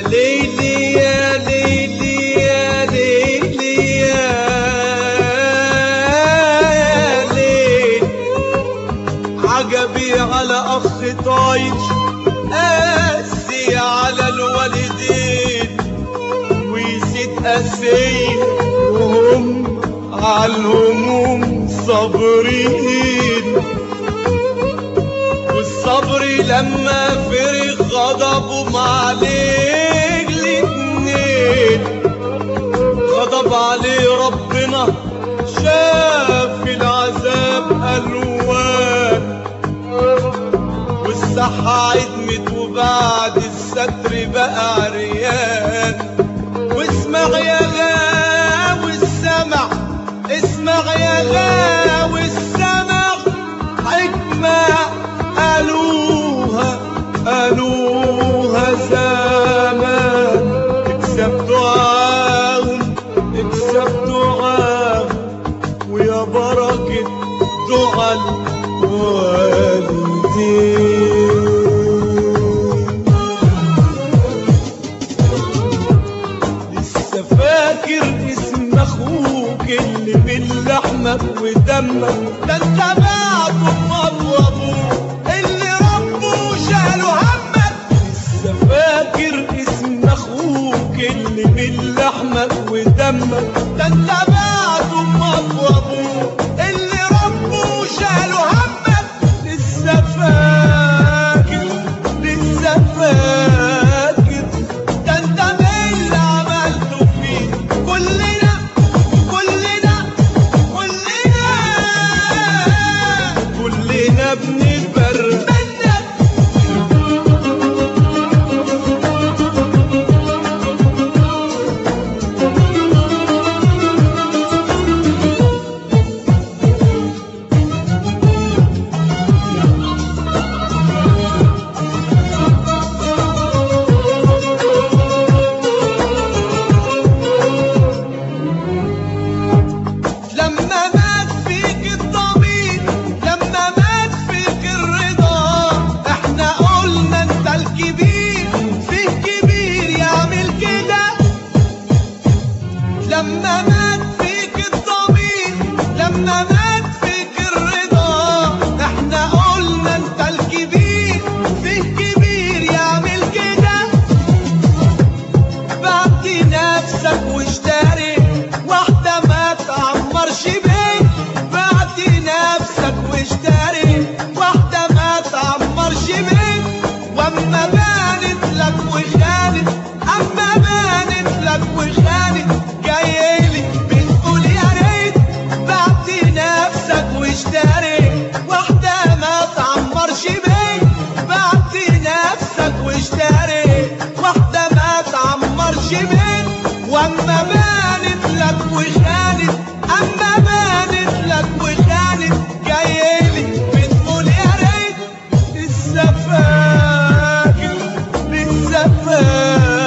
ليلي يا ليلي يا ليلي يا ليل عجبي على اخ طايش قاسي على الوالدين ويزيد قاسي وهم على الهموم صابرين والصبر لما فرغ غضبهم عليك الاتنين غضب عليه ربنا شاف العذاب الوان والصحة عدمت وبعد الستر بقى عريان واسمع يا غاوي السمع اسمع يا غاوي السمع حكمة قالوها قالوها زمان اكسب دعاهم اكسب دعاهم ويا بركة دعاء الوالدين لسه فاكر اسم اخوك اللي من لحمك ودمك ده انت بعته وابوه اللي ربه شاله همك لسه فاكر اسم اخوك اللي من لحمك ودمك ده انت بعته وابوه اللي ربه شاله همك لسه فاكر لسه فاكر ده انت من اللي عملته فيه كلنا كلنا كلنا كلنا بنتبرى منك لما مات فيك الضمير لما مات فيك الرضا احنا قلنا انت الكبير فيه كبير يعمل كده لما مات فيك الضمير لما مات فيك الرضا احنا قلنا انت الكبير فيه كبير يعمل كده بعت نفسك واشتري واحدة ما تعمرش بيت بعت نفسك واشتري واحدة ما تعمرش بيت واما بانت لك وخانت اما بانت لك وخانت جايلي بتقول يا ريت بعت نفسك واشتري واحدة ما تعمرش بيت بعت نفسك واشتري واحدة ما تعمرش بيت واما بانت لك وخانت اما بانت لك وخانت جايلي بتقول يا ريت لسه فاكر لسه فاكر